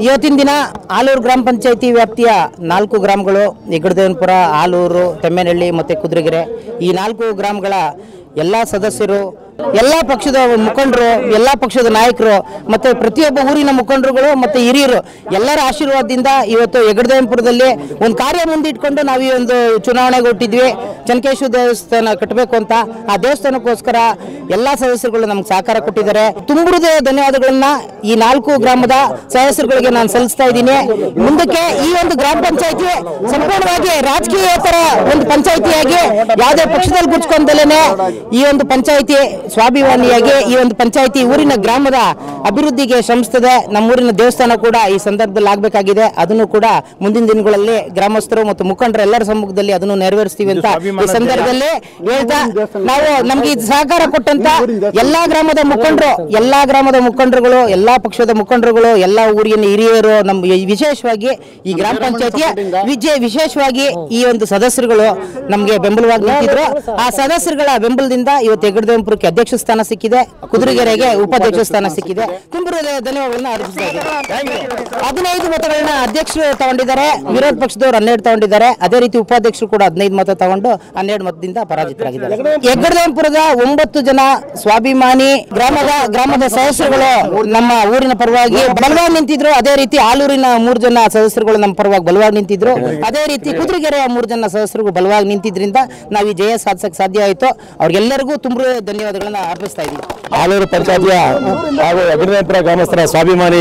ಇವತ್ತಿನ ದಿನ ಆಲೂರು ಗ್ರಾಮ ಪಂಚಾಯತಿ ವ್ಯಾಪ್ತಿಯ ನಾಲ್ಕು ಗ್ರಾಮಗಳು ಹೆಗ್ಗಡದೇವನಪುರ ಆಲೂರು ತೆಮ್ಮೇನಹಳ್ಳಿ ಮತ್ತು ಕುದುರೆಗೆರೆ ಈ ನಾಲ್ಕು ಗ್ರಾಮಗಳ ಎಲ್ಲ ಸದಸ್ಯರು ಎಲ್ಲ ಪಕ್ಷದ ಮುಖಂಡರು ಎಲ್ಲ ಪಕ್ಷದ ನಾಯಕರು ಮತ್ತು ಪ್ರತಿಯೊಬ್ಬ ಊರಿನ ಮುಖಂಡರುಗಳು ಮತ್ತು ಹಿರಿಯರು ಎಲ್ಲರ ಆಶೀರ್ವಾದದಿಂದ ಇವತ್ತು ಹೆಗ್ಗಡದೇವನಪುರದಲ್ಲಿ ಒಂದು ಕಾರ್ಯ ಮುಂದಿಟ್ಕೊಂಡು ನಾವು ಈ ಒಂದು ಚುನಾವಣೆಗೆ ಹುಟ್ಟಿದ್ವಿ ಚನಕೇಶ್ವರ ದೇವಸ್ಥಾನ ಕಟ್ಟಬೇಕು ಅಂತ ಆ ದೇವಸ್ಥಾನಕ್ಕೋಸ್ಕರ ಎಲ್ಲ ಸದಸ್ಯರುಗಳು ನಮ್ಗೆ ಸಹಕಾರ ಕೊಟ್ಟಿದ್ದಾರೆ ತುಂಬುವುದೇ ಧನ್ಯವಾದಗಳನ್ನ ಈ ನಾಲ್ಕು ಗ್ರಾಮದ ಸದಸ್ಯರುಗಳಿಗೆ ನಾನು ಸಲ್ಲಿಸ್ತಾ ಇದ್ದೀನಿ ಮುಂದಕ್ಕೆ ಈ ಒಂದು ಗ್ರಾಮ ಪಂಚಾಯತಿ ಸಂಪೂರ್ಣವಾಗಿ ರಾಜಕೀಯೇತರ ಒಂದು ಪಂಚಾಯತಿಯಾಗಿ ಯಾವುದೇ ಪಕ್ಷದಲ್ಲಿ ಗುರ್ಸ್ಕೊಂಡಲೇನೆ ಈ ಒಂದು ಪಂಚಾಯತಿ ಸ್ವಾಭಿಮಾನಿಯಾಗಿ ಈ ಒಂದು ಪಂಚಾಯತಿ ಊರಿನ ಗ್ರಾಮದ ಅಭಿವೃದ್ಧಿಗೆ ಶ್ರಮಿಸ್ತದೆ ನಮ್ಮೂರಿನ ದೇವಸ್ಥಾನ ಕೂಡ ಈ ಸಂದರ್ಭದಲ್ಲಿ ಆಗಬೇಕಾಗಿದೆ ಅದನ್ನು ಕೂಡ ಮುಂದಿನ ದಿನಗಳಲ್ಲಿ ಗ್ರಾಮಸ್ಥರು ಮತ್ತು ಮುಖಂಡರು ಎಲ್ಲರ ಸಮ್ಮುಖದಲ್ಲಿ ಅದನ್ನು ನೆರವೇರಿಸ್ತೀವಿ ಅಂತ ಈ ಸಂದರ್ಭದಲ್ಲಿ ಹೇಳ್ತಾ ನಾವು ನಮ್ಗೆ ಈ ಸಹಕಾರ ಕೊಟ್ಟಂತ ಎಲ್ಲಾ ಗ್ರಾಮದ ಮುಖಂಡರು ಎಲ್ಲಾ ಗ್ರಾಮದ ಮುಖಂಡರುಗಳು ಎಲ್ಲಾ ಪಕ್ಷದ ಮುಖಂಡರುಗಳು ಎಲ್ಲಾ ಊರಿನ ಹಿರಿಯರು ನಮ್ಮ ಈ ವಿಶೇಷವಾಗಿ ಈ ಗ್ರಾಮ ಪಂಚಾಯತಿಯ ವಿಜಯ ವಿಶೇಷವಾಗಿ ಈ ಒಂದು ಸದಸ್ಯರುಗಳು ನಮಗೆ ಬೆಂಬಲವಾಗಿ ನಿಂತಿದ್ರು ಆ ಸದಸ್ಯರುಗಳ ಬೆಂಬಲದಿಂದ ಇವತ್ತು ಹೆಗ್ಗಡದೇವಪುರಕ್ಕೆ ಅಧ್ಯಕ್ಷ ಸ್ಥಾನ ಸಿಕ್ಕಿದೆ ಕುದುರೆಗೆರೆಗೆ ಉಪಾಧ್ಯಕ್ಷ ಸ್ಥಾನ ಸಿಕ್ಕಿದೆ ತುಂಬು ಧನ್ಯವಾದಗಳನ್ನ ಅರ್ಪಿಸ್ತಾ ಇದ್ದೀನಿ ಹದಿನೈದು ಮತಗಳನ್ನ ಅಧ್ಯಕ್ಷರು ತಗೊಂಡಿದ್ದಾರೆ ವಿರೋಧ ಪಕ್ಷದವರು ಹನ್ನೆರಡು ತಗೊಂಡಿದ್ದಾರೆ ಅದೇ ರೀತಿ ಉಪಾಧ್ಯಕ್ಷರು ಕೂಡ ಹದಿನೈದು ಮತ ತಗೊಂಡು ಹನ್ನೆರಡು ಮತದಿಂದ ಪರಾಜಿತರಾಗಿದ್ದಾರೆ ಹೆಗ್ಗಡದೇವಪುರದ ಒಂಬತ್ತು ಜನ ಸ್ವಾಭಿಮಾನಿ ಗ್ರಾಮದ ಗ್ರಾಮದ ಸದಸ್ಯರುಗಳು ನಮ್ಮ ಊರಿನ ಪರವಾಗಿ ಬಲವಾಗಿ ನಿಂತಿದ್ರು ಅದೇ ರೀತಿ ಆಲೂರಿನ ಮೂರು ಜನ ಸದಸ್ಯರುಗಳು ನಮ್ಮ ಪರವಾಗಿ ಬಲವಾಗಿ ನಿಂತಿದ್ರು ಅದೇ ರೀತಿ ಕುದುರೆಗೆರೆಯ ಮೂರು ಜನ ಸದಸ್ಯರು ಬಲವಾಗಿ ನಿಂತಿದ್ರಿಂದ ನಾವು ಈ ಜಯ ಸಾಧಿಸಕ್ಕೆ ಸಾಧ್ಯ ಆಯಿತು ಅವ್ರಿಗೆಲ್ಲರಿಗೂ ತುಂಬ ಧನ್ಯವಾದಗಳನ್ನ ಅರ್ಪಿಸ್ತಾ ಇದ್ದೀವಿ ಆಲೂರು ಪಂಚಾಯತಿಯ ಹಾಗೂ ಅಗ್ನಿಪುರ ಗ್ರಾಮಸ್ಥರ ಸ್ವಾಭಿಮಾನಿ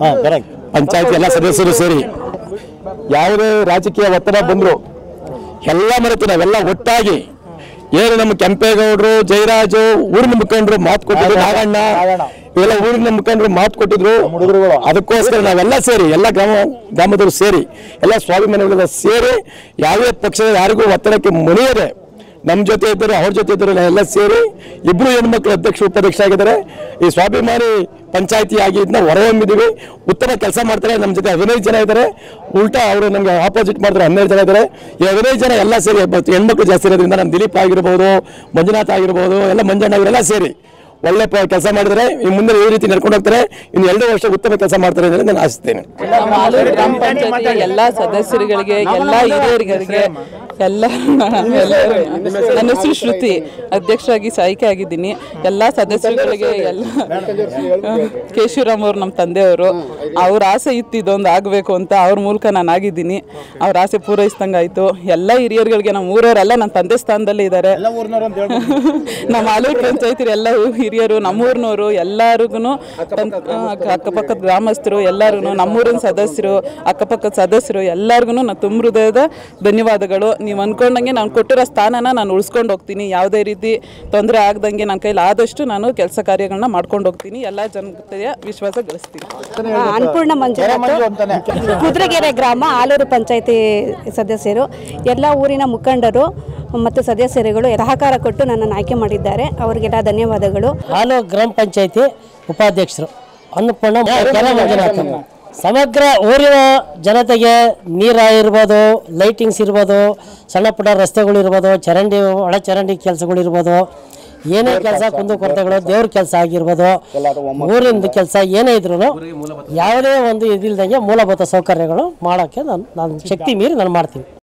ಪಂಚಾಯತಿ ಎಲ್ಲ ಸದಸ್ಯರು ಸೇರಿ ಯಾವುದೇ ರಾಜಕೀಯ ಒತ್ತಡ ಬಂದ್ರು ಎಲ್ಲ ಮರೆತು ನಾವೆಲ್ಲ ಒಟ್ಟಾಗಿ ಏನು ನಮ್ಮ ಕೆಂಪೇಗೌಡರು ಜಯರಾಜು ಊರಿನ ಮುಖಂಡರು ಮಾತು ಕೊಟ್ಟಿದ್ರು ನಾಗಣ್ಣ ಇವೆಲ್ಲ ಊರಿನ ಮುಖಂಡರು ಮಾತು ಕೊಟ್ಟಿದ್ರು ಅದಕ್ಕೋಸ್ಕರ ನಾವೆಲ್ಲ ಸೇರಿ ಎಲ್ಲ ಗ್ರಾಮ ಗ್ರಾಮದವರು ಸೇರಿ ಎಲ್ಲ ಸ್ವಾಭಿಮಾನಿಗಳೆಲ್ಲ ಸೇರಿ ಯಾವುದೇ ಪಕ್ಷದ ಯಾರಿಗೂ ಒತ್ತಡಕ್ಕೆ ಮುನಿಯದೆ ನಮ್ಮ ಜೊತೆ ಇದ್ದರು ಅವ್ರ ಜೊತೆ ಇದ್ದರು ಎಲ್ಲ ಸೇರಿ ಇಬ್ರು ಹೆಣ್ಮಕ್ಳು ಅಧ್ಯಕ್ಷ ಉಪಾಧ್ಯಕ್ಷ ಆಗಿದ್ದಾರೆ ಈ ಸ್ವಾಭಿಮಾನಿ ಪಂಚಾಯತಿ ಆಗಿ ಇದನ್ನ ಹೊರಹೊಮ್ಮಿದ್ದೀವಿ ಉತ್ತಮ ಕೆಲಸ ಮಾಡ್ತಾರೆ ನಮ್ಮ ಜೊತೆ ಹದಿನೈದು ಜನ ಇದ್ದಾರೆ ಉಲ್ಟಾ ಅವರು ನಮಗೆ ಆಪೋಸಿಟ್ ಮಾಡ್ತಾರೆ ಹನ್ನೆರಡು ಜನ ಇದ್ದಾರೆ ಈ ಹದಿನೈದು ಜನ ಎಲ್ಲ ಸೇರಿ ಬಟ್ ಹೆಣ್ಮಕ್ಳು ಜಾಸ್ತಿ ಇರೋದ್ರಿಂದ ನಮ್ಮ ದಿಲೀಪ್ ಆಗಿರ್ಬೋದು ಮಂಜುನಾಥ್ ಆಗಿರ್ಬೋದು ಎಲ್ಲ ಮಂಜಣ್ಣ ಇವರೆಲ್ಲ ಸೇರಿ ಒಳ್ಳೆ ಕೆಲಸ ಮಾಡಿದರೆ ಈ ಮುಂದೆ ಈ ರೀತಿ ನಡ್ಕೊಂಡು ಹೋಗ್ತಾರೆ ಇನ್ನು ಎರಡು ವರ್ಷ ಉತ್ತಮ ಕೆಲಸ ಮಾಡ್ತಾರೆ ಅಂತ ನಾನು ಆಶಿಸ್ತೇನೆ ನಮ್ಮ ಆಲೂರು ಗ್ರಾಮ ಪಂಚಾಯತಿ ಎಲ್ಲ ಸದಸ್ಯರುಗಳಿಗೆ ಎಲ್ಲ ಹಿರಿಯರಿಗೆ ಎಲ್ಲ ನನ್ನ ಹೆಸರು ಶ್ರುತಿ ಅಧ್ಯಕ್ಷರಾಗಿ ಆಯ್ಕೆ ಆಗಿದ್ದೀನಿ ಎಲ್ಲ ಸದಸ್ಯರುಗಳಿಗೆ ಎಲ್ಲ ಕೇಶವರಾಮ್ ಅವ್ರು ನಮ್ಮ ತಂದೆಯವರು ಅವ್ರ ಆಸೆ ಇತ್ತು ಇದೊಂದು ಆಗಬೇಕು ಅಂತ ಅವ್ರ ಮೂಲಕ ನಾನು ಆಗಿದ್ದೀನಿ ಅವ್ರ ಆಸೆ ಪೂರೈಸ್ದಂಗೆ ಆಯಿತು ಎಲ್ಲ ಹಿರಿಯರುಗಳಿಗೆ ನಮ್ಮ ಊರವರೆಲ್ಲ ನನ್ನ ತಂದೆ ಸ್ಥಾನದಲ್ಲೇ ಇದ್ದಾರೆ ನಮ್ಮ ಆಲೂರು ಪಂಚಾಯತಿ ಎಲ್ಲ ಹಿರಿಯರು ನಮ್ಮೂರಿನವರು ಎಲ್ಲರಿಗೂ ಅಕ್ಕಪಕ್ಕದ ಗ್ರಾಮಸ್ಥರು ಎಲ್ಲರೂ ನಮ್ಮೂರಿನ ಸದಸ್ಯರು ಅಕ್ಕಪಕ್ಕದ ಸದಸ್ಯರು ಎಲ್ಲರಿಗೂ ನಾನು ತುಂಬ ಹೃದಯದ ಧನ್ಯವಾದಗಳು ನೀವು ಅನ್ಕೊಂಡಂಗೆ ನಾನು ಕೊಟ್ಟಿರೋ ಸ್ಥಾನನ ನಾನು ಉಳಿಸ್ಕೊಂಡು ಹೋಗ್ತೀನಿ ಯಾವುದೇ ರೀತಿ ತೊಂದರೆ ಆಗ್ದಂಗೆ ನನ್ನ ಕೈಲಿ ಆದಷ್ಟು ನಾನು ಕೆಲಸ ಕಾರ್ಯಗಳನ್ನ ಮಾಡ್ಕೊಂಡು ಹೋಗ್ತೀನಿ ಎಲ್ಲ ಜನತೆಯ ವಿಶ್ವಾಸ ಗಳಿಸ್ತೀನಿ ಆ, ಅನ್ನಪೂರ್ಣ ಮಂಜುನಾಥ್ ಕುದುರೆಗೆರೆ ಗ್ರಾಮ ಆಲೂರು ಪಂಚಾಯತಿ ಸದಸ್ಯರು ಎಲ್ಲ ಊರಿನ ಮುಖಂಡರು ಮತ್ತು ಸದಸ್ಯರುಗಳು ಸಹಕಾರ ಕೊಟ್ಟು ನನ್ನನ್ನು ಆಯ್ಕೆ ಮಾಡಿದ್ದಾರೆ ಅವರಿಗೆಲ್ಲ ಧನ್ಯವಾದಗಳು ನಾನು ಗ್ರಾಮ ಪಂಚಾಯತಿ ಉಪಾಧ್ಯಕ್ಷರು ಅನ್ನಪೂರ್ಣ ಕೆರೆ ಮಂಜುನಾಥ ಸಮಗ್ರ ಊರಿನ ಜನತೆಗೆ ನೀರು ಇರ್ಬೋದು ಲೈಟಿಂಗ್ಸ್ ಇರ್ಬೋದು ಸಣ್ಣ ಪುಟ್ಟ ರಸ್ತೆಗಳು ಇರ್ಬೋದು ಚರಂಡಿ ಒಳ ಚರಂಡಿ ಕೆಲಸಗಳು ಇರ್ಬೋದು ಏನೇ ಕೆಲಸ ಕುಂದು ಕೊರತೆಗಳು ದೇವ್ರ ಕೆಲಸ ಆಗಿರ್ಬೋದು ಊರಿಂದ ಕೆಲಸ ಏನೇ ಇದ್ರೂ ಯಾವುದೇ ಒಂದು ಇದಿಲ್ದಂಗೆ ಮೂಲಭೂತ ಸೌಕರ್ಯಗಳು ಮಾಡೋಕ್ಕೆ ನಾನು ನಾನು ಶಕ್ತಿ ಮೀರಿ ನಾನು ಮಾಡ್ತೀನಿ